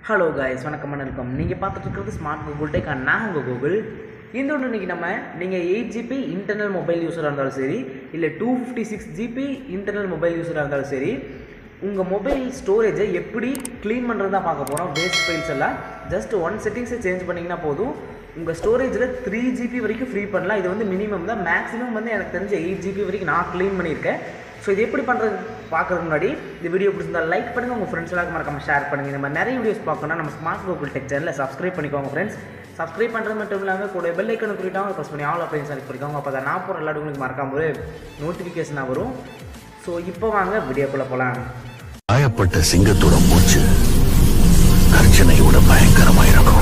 hello guys வணக்கம் வணக்கம் நீங்கள் பார்த்துட்டு இருக்கிறது ஸ்மார்ட் கூகுள் டேக் நான் உங்கள் கூகுள் இந்த ஒன்று இன்றைக்கி நம்ம நீங்கள் எயிட் ஜிபி இன்டர்னல் மொபைல் யூஸராக இருந்தாலும் சரி இல்லை two fifty six GB internal mobile யூஸராக இருந்தாலும் சரி உங்கள் மொபைல் ஸ்டோரேஜை எப்படி க்ளீன் பண்ணுறது தான் பார்க்க போகிறோம் வேஸ்ட் ஃபைல்ஸ் எல்லாம் ஜஸ்ட் ஒன் செட்டிங்ஸை சேஞ்ச் பண்ணிங்கன்னா போதும் உங்கள் ஸ்டோரேஜில் த்ரீ ஜிபி வரைக்கும் ஃப்ரீ பண்ணலாம் இது வந்து மினிமம் தான் மேக்ஸிமம் வந்து எனக்கு தெரிஞ்ச எயிட் ஜிபி வரைக்கும் நான் க்ளீன் பண்ணியிருக்கேன் ஸோ இது எப்படி பண்ணுறது பார்க்குறதுக்கு முன்னாடி இந்த வீடியோ பிடிச்சிருந்தா லைக் பண்ணுங்கள் உங்கள் ஃப்ரெண்ட்ஸ் எல்லாம் மறக்காம ஷேர் பண்ணுங்கள் நம்ம நிறைய வீடியோஸ் பார்க்கணும் நம்ம ஸ்மார்ட் கூகுள் டெக் சேனலில் சப்ஸ்கிரைப் பண்ணிக்கோங்க ஃப்ரெண்ட்ஸ் சப்ஸ்கிரைப் பண்ணுறது மட்டும் இல்லாமல் கூட பெல் ஐக்கனை குறிட்டாங்க ப்ரெஸ் பண்ணி ஆல் அப்படின்னு செலக்ட் பண்ணிக்கோங்க அப்போ தான் நான் போகிற எல்லா உங்களுக்கு மறக்காம ஒரு நோட்டிஃபிகேஷனாக வரும் ஸோ இப்போ வாங்க வீடியோக்குள்ளே போகலாம் காயப்பட்ட சிங்கத்தோட மூச்சு கர்ஜனையோட பயங்கரமா இருக்கும்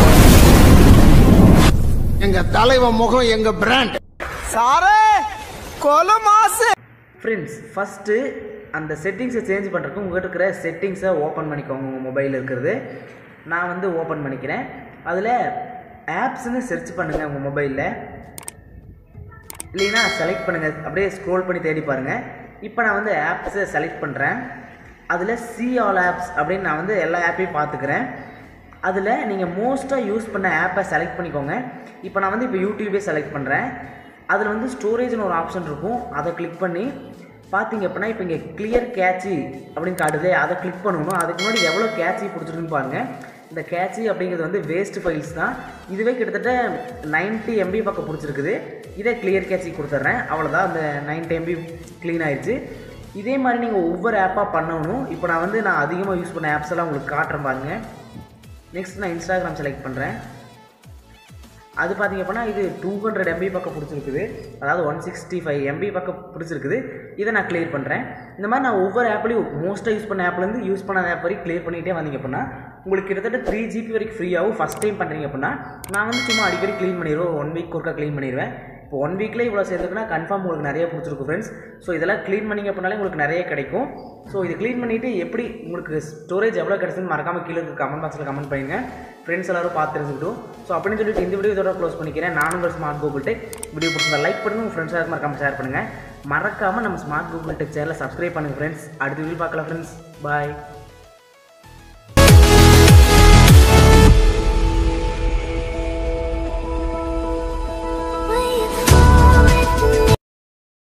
எங்க தலைவன் முகம் எங்க பிராண்ட் சாரே கொல மாசு ஃப்ரெண்ட்ஸ் ஃபஸ்ட்டு அந்த செட்டிங்ஸை சேஞ்ச் பண்ணுறதுக்கு உங்கள்கிட்ட இருக்கிற செட்டிங்ஸை ஓப்பன் பண்ணிக்கோங்க உங்கள் மொபைலில் இருக்கிறது நான் வந்து ஓப்பன் பண்ணிக்கிறேன் அதில் ஆப்ஸ்னு செர்ச் பண்ணுங்கள் உங்கள் மொபைலில் இல்லைன்னா செலக்ட் பண்ணுங்கள் அப்படியே ஸ்க்ரோல் பண்ணி தேடி பாருங்கள் இப்போ நான் வந்து ஆப்ஸை செலக்ட் பண்ணுறேன் அதில் சி ஆல் ஆப்ஸ் அப்படின்னு நான் வந்து எல்லா ஆப்பையும் பார்த்துக்கிறேன் அதில் நீங்கள் மோஸ்ட்டாக யூஸ் பண்ண ஆப்பை செலக்ட் பண்ணிக்கோங்க இப்போ நான் வந்து இப்போ யூடியூபே செலக்ட் பண்ணுறேன் அதில் வந்து ஸ்டோரேஜ்னு ஒரு ஆப்ஷன் இருக்கும் அதை கிளிக் பண்ணி பார்த்தீங்க அப்படின்னா இப்போ இங்கே கிளியர் கேட்சி அப்படின்னு காட்டுது அதை கிளிக் பண்ணணும் அதுக்கு முன்னாடி எவ்வளோ கேட்சி பிடிச்சிருக்குன்னு பாருங்கள் இந்த கேட்சி அப்படிங்கிறது வந்து வேஸ்ட் ஃபைல்ஸ் தான் இதுவே கிட்டத்தட்ட 90 எம்பி பக்கம் பிடிச்சிருக்குது இதே கிளியர் கேட்சி கொடுத்துட்றேன் அவ்வளோதான் அந்த 90 எம்பி க்ளீன் ஆயிடுச்சு இதே மாதிரி நீங்கள் ஒவ்வொரு ஆப்பாக பண்ணணும் இப்போ நான் வந்து நான் அதிகமாக யூஸ் பண்ண ஆப்ஸ் எல்லாம் உங்களுக்கு காட்டுறேன் பாருங்க நெக்ஸ்ட் நான் இன்ஸ்டாகிராம் செலக்ட் பண்ணுறேன் அது பார்த்தீங்க அப்படின்னா இது டூ ஹண்ட்ரட் எம்பி பக்கம் பிடிச்சிருக்குது அதாவது ஒன் சிக்ஸ்டி ஃபைவ் எம்பி பக்கம் பிடிச்சிருக்குது இதை நான் கிளியர் பண்ணுறேன் இந்த மாதிரி நான் ஒவ்வொரு ஆப்லையும் மோஸ்ட்டாக யூஸ் பண்ண ஆப்லேருந்து யூஸ் பண்ணாத ஆப் வரைக்கும் கிளியர் பண்ணிகிட்டே வந்தீங்க அப்படின்னா உங்களுக்கு கிட்டத்தட்ட த்ரீ ஜிபி வரைக்கும் ஃப்ரீயாகவும் ஃபஸ்ட் டைம் பண்ணுறீங்க அப்படின்னா நான் வந்து சும்மா அடிக்கடி க்ளீன் பண்ணிடுவேன் ஒன் வீக் ஒருக்கா க்ளீன் பண்ணிடுவேன் இப்போ ஒன் வீக்கில் இவ்வளோ சேர்ந்துக்குன்னா கன்ஃபார்ம் உங்களுக்கு நிறைய பிடிச்சிருக்கும் ஃப்ரெண்ட்ஸ் ஸோ இதெல்லாம் க்ளீன் பண்ணிங்க அப்படின்னாலே உங்களுக்கு நிறைய கிடைக்கும் ஸோ இது க்ளீன் பண்ணிவிட்டு எப்படி உங்களுக்கு ஸ்டோரேஜ் எவ்வளோ கிடச்சுன்னு மறக்காமல் கீழே கமெண்ட் பாக்ஸில் கமெண்ட் பண்ணுங்க ஃப்ரெண்ட்ஸ் எல்லாரும் பார்த்து தெரிஞ்சுக்கிட்டும் ஸோ அப்படின்னு சொல்லிட்டு இந்த வீடியோ இதோட க்ளோஸ் பண்ணிக்கிறேன் நானும் உங்கள் ஸ்மார்ட் கூகுள் டெக் வீடியோ பிடிச்சிருந்தா லைக் பண்ணுங்கள் உங்கள் ஃப்ரெண்ட்ஸ் எல்லாரும் மறக்காமல் ஷேர் பண்ணுங்கள் மறக்காமல் நம்ம ஸ்மார்ட் கூகுள் டெக் சேனலை சப்ஸ்கிரைப் பண்ணுங்கள் ஃப்ரெண்ட்ஸ் அடுத்த வீடியோ பார்க்கலாம் ஃப்ரெண்ட்ஸ் பாய்